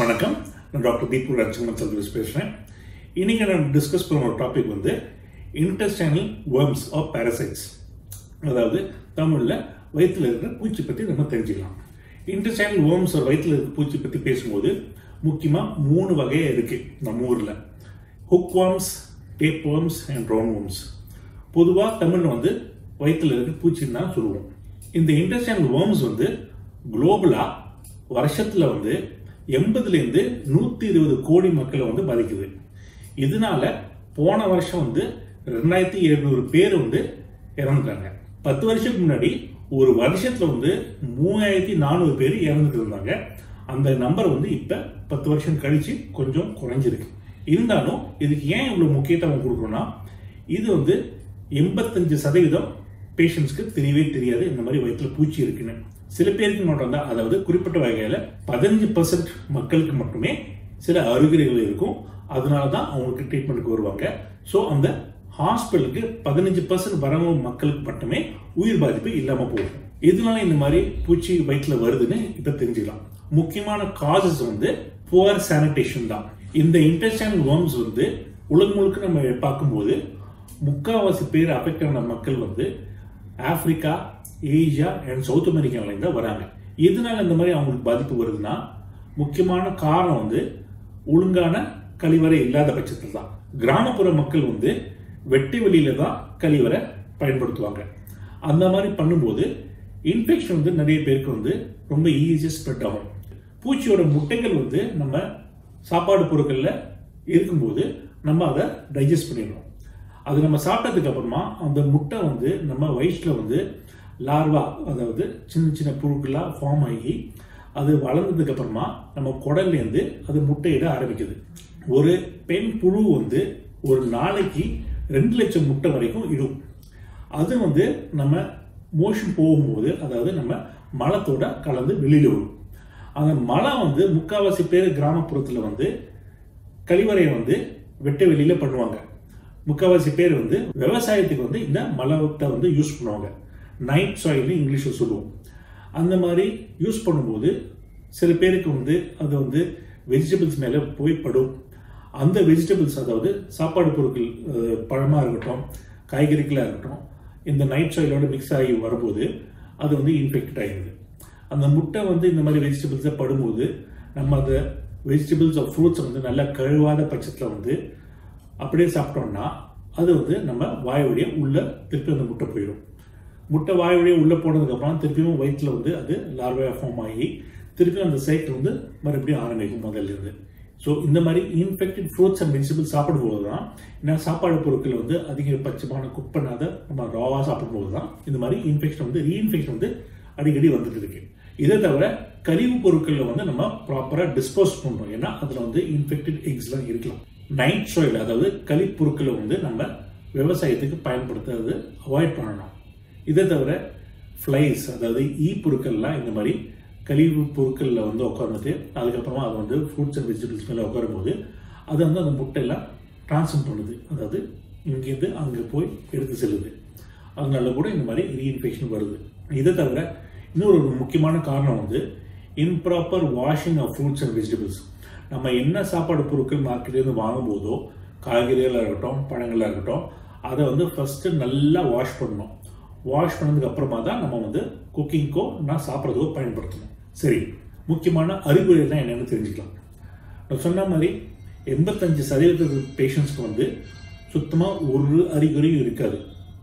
வணக்கம் நான் டாக்டர் தீபு ராஜ்குமார் சந்திரஸ் பேசுகிறேன் இன்னைக்கு நான் டிஸ்கஸ் பண்ண ஒரு டாபிக் வந்து இன்டெஸ்டைனல் worms ஆர் parasites அதாவது தமிழில் வயிற்றில் இருக்கிற பூச்சி பற்றி நம்ம தெரிஞ்சுக்கலாம் இன்டெஸ்டைனல் worms ஒரு வயிற்றில் இருக்கிற பூச்சி பற்றி பேசும்போது முக்கியமாக மூணு வகையாக இருக்குது நம்ம ஊரில் hook worms tape worms and round worms பொதுவாக தமிழ் வந்து வயிற்றில் இருக்க பூச்சின்னு தான் சொல்லுவோம் இந்த இன்டெஸ்டைனல் worms வந்து குளோபலாக வருஷத்தில் வந்து எண்பதுலேருந்து நூற்றி இருபது கோடி மக்களை வந்து பாதிக்குது இதனால போன வருஷம் வந்து ரெண்டாயிரத்தி எழுநூறு பேர் வந்து இறந்துட்டாங்க பத்து வருஷத்துக்கு முன்னாடி ஒரு வருஷத்துல வந்து மூவாயிரத்தி நானூறு பேர் இறந்துட்டு இருந்தாங்க அந்த நம்பர் வந்து இப்ப பத்து வருஷம் கழிச்சு கொஞ்சம் குறைஞ்சிருக்கு இருந்தாலும் இதுக்கு ஏன் இவ்வளவு முக்கியத்துவம் கொடுக்குறோம்னா இது வந்து எண்பத்தஞ்சு சதவீதம் பேஷண்ட்ஸ்க்கு தெரியவே தெரியாது இந்த மாதிரி வயிற்றுல பூச்சி இருக்குன்னு சில பேருக்கு மட்டும் தான் அதாவது குறிப்பிட்ட வகையில பதினஞ்சு பர்சன்ட் மக்களுக்கு மட்டுமே சில அறிகுறிகள் இருக்கும் அதனால தான் அவங்களுக்கு ட்ரீட்மெண்ட்டுக்கு வருவாங்க ஸோ அந்த ஹாஸ்பிட்டலுக்கு பதினஞ்சு பர்சன்ட் வரவங்க மக்களுக்கு மட்டுமே உயிர் பாதிப்பு இல்லாம போகும் இதனால இந்த மாதிரி பூச்சி வயிற்றுல வருதுன்னு இப்ப தெரிஞ்சுக்கலாம் முக்கியமான காசஸ் வந்து புவர் சானிடேஷன் தான் இந்த இன்டெஸ்டைனல் worms வந்து உலகம் முழுக்க நம்ம பார்க்கும்போது முக்காவாசி பேர் அஃபெக்ட் ஆன மக்கள் வந்து ஆப்பிரிக்கா ஏசியா அண்ட் சவுத் அமெரிக்காவிலேருந்து தான் வராங்க எதனால இந்த மாதிரி அவங்களுக்கு பாதிப்பு வருதுன்னா முக்கியமான காரணம் வந்து ஒழுங்கான கழிவறை இல்லாத பட்சத்தில் தான் கிராமப்புற மக்கள் வந்து வெட்டி வெளியில தான் கழிவறை பயன்படுத்துவாங்க அந்த மாதிரி பண்ணும்போது இன்ஃபெக்ஷன் வந்து நிறைய பேருக்கு வந்து ரொம்ப ஈஸியாக ஸ்ப்ரெட் ஆகும் பூச்சியோட முட்டைகள் வந்து நம்ம சாப்பாடு பொருட்களில் இருக்கும்போது நம்ம அதை டைஜஸ்ட் பண்ணிடுறோம் அது நம்ம சாப்பிட்டதுக்கு அப்புறமா அந்த முட்டை வந்து நம்ம வயிற்றில் வந்து லார்வா அதாவது சின்ன சின்ன புழுக்களாக ஃபார்ம் ஆகி அது வளர்ந்ததுக்கு அப்புறமா நம்ம குடல்லேருந்து அது முட்டையிட ஆரம்பிக்குது ஒரு பெண் புழு வந்து ஒரு நாளைக்கு ரெண்டு லட்சம் முட்டை வரைக்கும் இடும் அது வந்து நம்ம மோஷன் போகும்போது அதாவது நம்ம மலத்தோட கலந்து வெளியில் வரும் அந்த மலம் வந்து முக்காவாசி பேர் கிராமப்புறத்தில் வந்து கழிவறையை வந்து வெட்ட வெளியில பண்ணுவாங்க முக்கால்வாசி பேர் வந்து விவசாயத்துக்கு வந்து இந்த மலத்தை வந்து யூஸ் பண்ணுவாங்க நைட் சாயில்னு இங்கிலீஷில் சொல்லுவோம் அந்த மாதிரி யூஸ் பண்ணும்போது சில பேருக்கு வந்து அது வந்து வெஜிடபிள்ஸ் மேலே போய் படும் அந்த வெஜிடபிள்ஸ் அதாவது சாப்பாடு பொருட்கள் அஹ், பழமா இருக்கட்டும் காய்கறிகளாக இருக்கட்டும் இந்த நைட் சாயிலோட மிக்ஸ் ஆகி வரும்போது அது வந்து இன்ஃபெக்ட் ஆகிடுது அந்த முட்டை வந்து இந்த மாதிரி வெஜிடபிள்ஸை படும்போது நம்ம அந்த வெஜிடபிள்ஸ் ஃப்ரூட்ஸ் வந்து நல்லா கழுவாத பட்சத்தில் வந்து அப்படியே சாப்பிட்டோம்னா அது வந்து நம்ம வாய் வழியா உள்ள திருப்பி அந்த முட்டை போயிடும் முட்டை வாய் வழியா உள்ள போனதுக்கப்புறம் திருப்பியும் வயிற்றுல வந்து அது லார்வே ஃபார்ம் ஆகி திருப்பி அந்த சைக்கிள் வந்து மறுபடியும் ஆரம்பிக்கும் முதல்ல இருந்து ஸோ இந்த மாதிரி இன்ஃபெக்டட் ஃப்ரூட்ஸ் அண்ட் வெஜிடபிள்ஸ் சாப்பிடும்போது தான் ஏன்னா சாப்பாடு பொருட்கள் வந்து அதிகபட்சமான குக் பண்ணாத நம்ம ராவாக சாப்பிடும்போது தான் இந்த மாதிரி இன்ஃபெக்ஷன் வந்து ரீஇன்ஃபெக்ஷன் வந்து அடிக்கடி வந்துட்டு இருக்கு இதை தவிர கழிவு பொருட்களில் வந்து நம்ம ப்ராப்பராக டிஸ்போஸ் பண்ணுறோம் ஏன்னா அதில் வந்து இன்ஃபெக்டட் எக்ஸ்லாம் இருக்கலாம் நைட் சாயில் அதாவது கழிப்பொருட்களை வந்து நம்ம விவசாயத்துக்கு பயன்படுத்துறது அவாய்ட் பண்ணணும் இதை தவிர ஃப்ளைஸ் அதாவது ஈ பொருட்கள்லாம் இந்த மாதிரி கழிவு பொருட்களில் வந்து உட்காந்துட்டு அதுக்கப்புறமா அது வந்து ஃப்ரூட்ஸ் அண்ட் வெஜிடபிள்ஸ் மேலே உட்காரும்போது அது வந்து அந்த முட்டையெல்லாம் ட்ரான்ஸ்ஃபர் பண்ணுது அதாவது இங்கேருந்து அங்கே போய் எடுத்து செல்லுது அதனால கூட இந்த மாதிரி ரீஇன்ஃபெக்ஷன் வருது இதை தவிர இன்னொரு ஒரு முக்கியமான காரணம் வந்து improper washing of fruits and vegetables நம்ம என்ன சாப்பாடு பொருட்கள் மார்க்கெட்லேருந்து வாங்கும்போதோ காய்கறிகளாக இருக்கட்டும் பழங்களாக இருக்கட்டும் அதை வந்து ஃபஸ்ட்டு நல்லா வாஷ் பண்ணணும் வாஷ் பண்ணதுக்கு அப்புறமா தான் நம்ம வந்து குக்கிங்க்கோ நான் சாப்பிட்றதுக்கோ பயன்படுத்தணும் சரி முக்கியமான அறிகுறிகள்லாம் என்னென்னு தெரிஞ்சுக்கலாம் நான் சொன்ன மாதிரி எண்பத்தஞ்சு சதவீத பேஷண்ட்ஸ்க்கு வந்து சுத்தமாக ஒரு அறிகுறியும் இருக்காது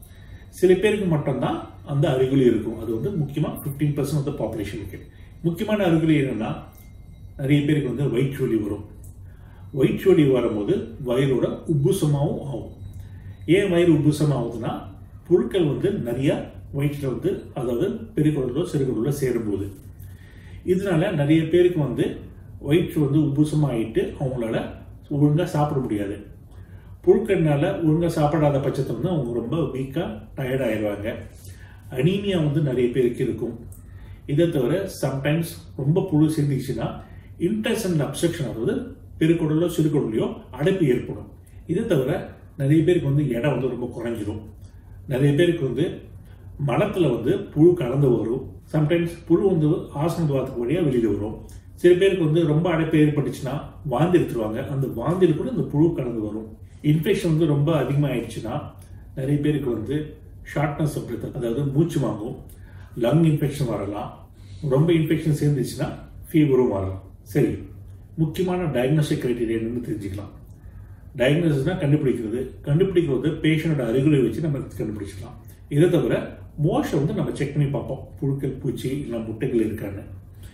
சில பேருக்கு மட்டும்தான் அந்த அறிகுறி இருக்கும் அது வந்து முக்கியமாக ஃபிஃப்டீன் பர்சன்ட் ஆஃப் த பாப்புலேஷனுக்கு முக்கியமான அறிகுறி என்னன்னா நிறைய பேருக்கு வந்து வயிற்று வலி வரும் வயிற்று வலி வரும்போது வயிறோட உப்புசமாகவும் ஆகும் ஏன் வயிறு உப்புசம் ஆகுதுன்னா புழுக்கள் வந்து நிறைய வயிற்றில் வந்து அதாவது பெருக்குடலோ சிறுகுடலோ சேரும்போது இதனால நிறைய பேருக்கு வந்து வயிற்று வந்து உப்புசமாயிட்டு அவங்களால ஒழுங்காக சாப்பிட முடியாது புழுக்கள்னால ஒழுங்காக சாப்பிடாத பட்சத்தில் வந்து அவங்க ரொம்ப வீக்காக டயர்ட் ஆயிடுவாங்க அனீமியா வந்து நிறைய பேருக்கு இருக்கும் இதை தவிர சம்டைம்ஸ் ரொம்ப புழு சேர்ந்துச்சுன்னா இன்டெஸ்டன் அப்செக்ஷன் அதாவது பெருக்குடலோ சிறுகுடலையோ அடைப்பு ஏற்படும் இதை தவிர நிறைய பேருக்கு வந்து இடம் வந்து ரொம்ப குறைஞ்சிரும் நிறைய பேருக்கு வந்து மலத்தில் வந்து புழு கலந்து வரும் சம்டைம்ஸ் புழு வந்து ஆசன துவாரத்துக்கு வழியாக வெளியில் வரும் சில பேருக்கு வந்து ரொம்ப அடைப்பு ஏற்பட்டுச்சுன்னா வாந்தி எடுத்துருவாங்க அந்த வாந்தியில் கூட இந்த புழு கலந்து வரும் இன்ஃபெக்ஷன் வந்து ரொம்ப அதிகமாக ஆயிடுச்சுன்னா நிறைய பேருக்கு வந்து ஷார்ட்னஸ் ஆஃப் பிரெத் அதாவது மூச்சு வாங்கும் லங் இன்ஃபெக்ஷன் வரலாம் ரொம்ப இன்ஃபெக்ஷன் சேர்ந்துச்சுன்னா ஃபீவரும் வரலாம் சரி முக்கியமான டயக்னோஸ்டிக் கிரைட்டீரியா என்னன்னு தெரிஞ்சுக்கலாம் டயக்னோசிஸ்னா கண்டுபிடிக்கிறது கண்டுபிடிக்கிறது பேஷண்டோட அறிகுறி வச்சு நம்ம கண்டுபிடிச்சிக்கலாம் இதை தவிர மோஷன் வந்து நம்ம செக் பண்ணி பார்ப்போம் புழுக்கள் பூச்சி இல்லை முட்டைகள் இருக்கான்னு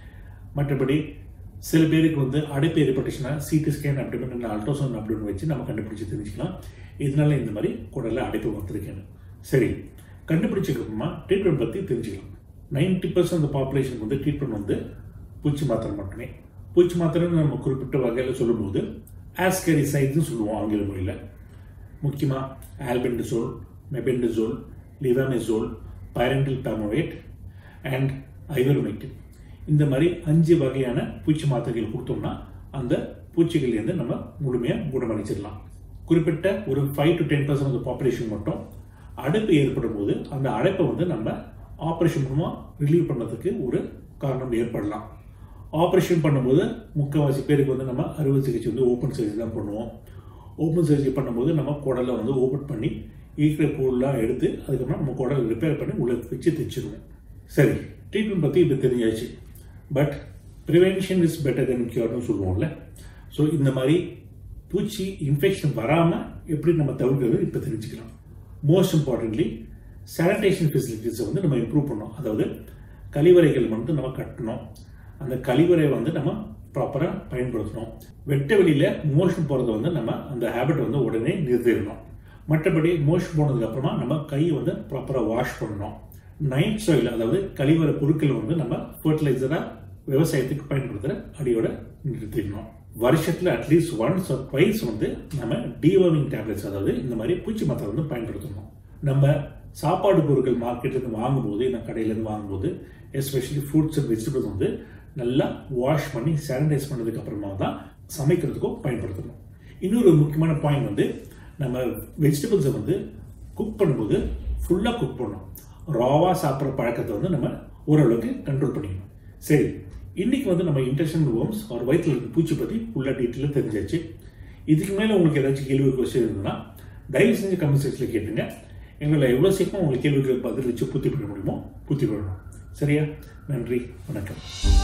மற்றபடி சில பேருக்கு வந்து அடைப்பு ஏற்பட்டுச்சுன்னா சிடி ஸ்கேன் அப்படின்னு அல்ட்ராசவுண்ட் அப்படின்னு வச்சு நம்ம கண்டுபிடிச்சு தெரிஞ்சுக்கலாம் இதனால இந்த மாதிரி குடலில் அடைப்பு வந்திருக்கேன்னு சரி கண்டுபிடிச்சதுக்கப்புறமா ட்ரீட்மெண்ட் பற்றி தெரிஞ்சுக்கலாம் நைன்டி பர்சன்ட் அந்த பாப்புலேஷனுக்கு வந்து ட்ரீட்மெண்ட் வந்து பூச்சி மாத்திரை மட்டுமே பூச்சி மாத்திரைன்னு நம்ம குறிப்பிட்ட வகையில் சொல்லும்போது ஆஸ்கரிசைட்னு சொல்லுவோம் ஆங்கில மொழியில் முக்கியமாக albendazole mebendazole levamisole pyrantel pamoate and ivermectin இந்த மாதிரி அஞ்சு வகையான பூச்சி மாத்திரைகள் கொடுத்தோம்னா அந்த பூச்சிகள்லேருந்து நம்ம முழுமையாக குணமளிச்சிடலாம் குறிப்பிட்ட ஒரு five to ten percent of population மட்டும் அடைப்பு ஏற்படும் போது அந்த அடைப்பை வந்து நம்ம ஆப்ரேஷன் மூலமாக ரிலீவ் பண்ணதுக்கு ஒரு காரணம் ஏற்படலாம் ஆப்ரேஷன் பண்ணும்போது முக்கால்வாசி பேருக்கு வந்து நம்ம அறுவை சிகிச்சை வந்து ஓப்பன் சர்ஜரி தான் பண்ணுவோம் ஓப்பன் சர்ஜரி பண்ணும்போது நம்ம குடலை வந்து ஓப்பன் பண்ணி இருக்கிற பூலாம் எடுத்து அதுக்கப்புறம் நம்ம குடலை ரிப்பேர் பண்ணி உள்ள வச்சு தைச்சிருவோம் சரி ட்ரீட்மெண்ட் பற்றி இப்போ தெரிஞ்சாச்சு but prevention is better then கியூர்னு சொல்லுவோம்ல ஸோ இந்த மாதிரி பூச்சி இன்ஃபெக்ஷன் வராமல் எப்படி நம்ம தவிர்க்கிறது இப்போ தெரிஞ்சுக்கலாம் மோஸ்ட் இம்பார்ட்டன்ட்லி சானிடேஷன் ஃபெசிலிட்டிஸை வந்து நம்ம இம்ப்ரூவ் பண்ணோம் அதாவது கழிவறைகள் வந்து நம்ம கட்டணும் அந்த கழிவறை வந்து நம்ம ப்ராப்பராக பயன்படுத்தணும் வெட்ட வெளியில் மோஷன் போகிறத வந்து நம்ம அந்த ஹேபிட் வந்து உடனே நிறுத்திடணும் மற்றபடி மோஷன் போனதுக்கு அப்புறமா நம்ம கையை வந்து ப்ராப்பராக வாஷ் பண்ணணும் நைட் சாயில் அதாவது கழிவறை பொருட்கள் வந்து நம்ம ஃபர்டிலைசராக விவசாயத்துக்கு பயன்படுத்துகிற அடியோட நிறுத்திடணும் வருஷத்தில் அட்லீஸ்ட் ஒன்ஸ் ஆர் ட்வைஸ் வந்து நம்ம டீவர்மிங் டேப்லெட்ஸ் அதாவது இந்த மாதிரி பூச்சி மாத்திரை வந்து பயன்படுத்தணும் நம்ம சாப்பாடு பொருட்கள் மார்க்கெட்லேருந்து வாங்கும்போது இல்லை கடையிலேருந்து வாங்கும்போது எஸ்பெஷலி ஃப்ரூட்ஸ் அண்ட் வெஜிடபிள்ஸ் வந்து நல்லா வாஷ் பண்ணி சானிடைஸ் பண்ணதுக்கு அப்புறமா தான் சமைக்கிறதுக்கும் பயன்படுத்தணும் இன்னொரு முக்கியமான பாயிண்ட் வந்து நம்ம வெஜிடபிள்ஸை வந்து குக் பண்ணும்போது ஃபுல்லாக குக் பண்ணணும் ராவாக சாப்பிட்ற பழக்கத்தை வந்து நம்ம ஓரளவுக்கு கண்ட்ரோல் பண்ணிக்கணும் சரி இன்னைக்கு வந்து நம்ம இன்டெஸ்டல் வேர்ம்ஸ் ஒரு வயிற்றில் இருக்க பூச்சி பற்றி ஃபுல்லாக டீட்டெயிலாக தெரிஞ்சாச்சு இதுக்கு மேலே உங்களுக்கு ஏதாச்சும் கேள்வி கொஸ்டின் இருந்ததுன்னா தயவு செஞ்சு கமெண்ட் செக்ஷனில் கேட்டுங்க எங்களை எவ்வளோ சீக்கிரம் உங்களுக்கு கேள்விக்கு பதில் வச்சு பூர்த்தி பண்ண முடியுமோ பூர்த்தி பண்ணணும் சரியா நன்றி வணக்கம்